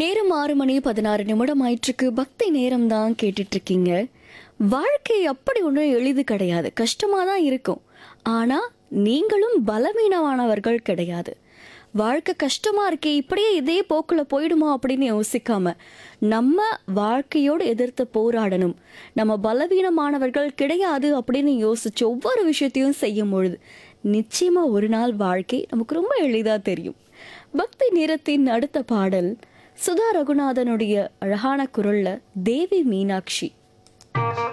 நேரம் ஆறு மணி பதினாறு நிமிடம் ஆயிற்றுக்கு பக்தி நேரம் தான் கேட்டுட்டு இருக்கீங்க வாழ்க்கை அப்படி ஒன்றும் எளிது கிடையாது கஷ்டமாக தான் இருக்கும் ஆனால் நீங்களும் பலவீனமானவர்கள் கிடையாது வாழ்க்கை கஷ்டமா இருக்கே இப்படியே இதே போக்குல போயிடுமா அப்படின்னு யோசிக்காம நம்ம வாழ்க்கையோடு எதிர்த்து போராடணும் நம்ம பலவீனமானவர்கள் கிடையாது அப்படின்னு யோசிச்சு ஒவ்வொரு விஷயத்தையும் செய்யும் பொழுது நிச்சயமா ஒரு நாள் வாழ்க்கை நமக்கு ரொம்ப எளிதா தெரியும் பக்தி நிறத்தின் அடுத்த பாடல் சுதா ரகுநாதனுடைய அழகான குரல்ல தேவி மீனாட்சி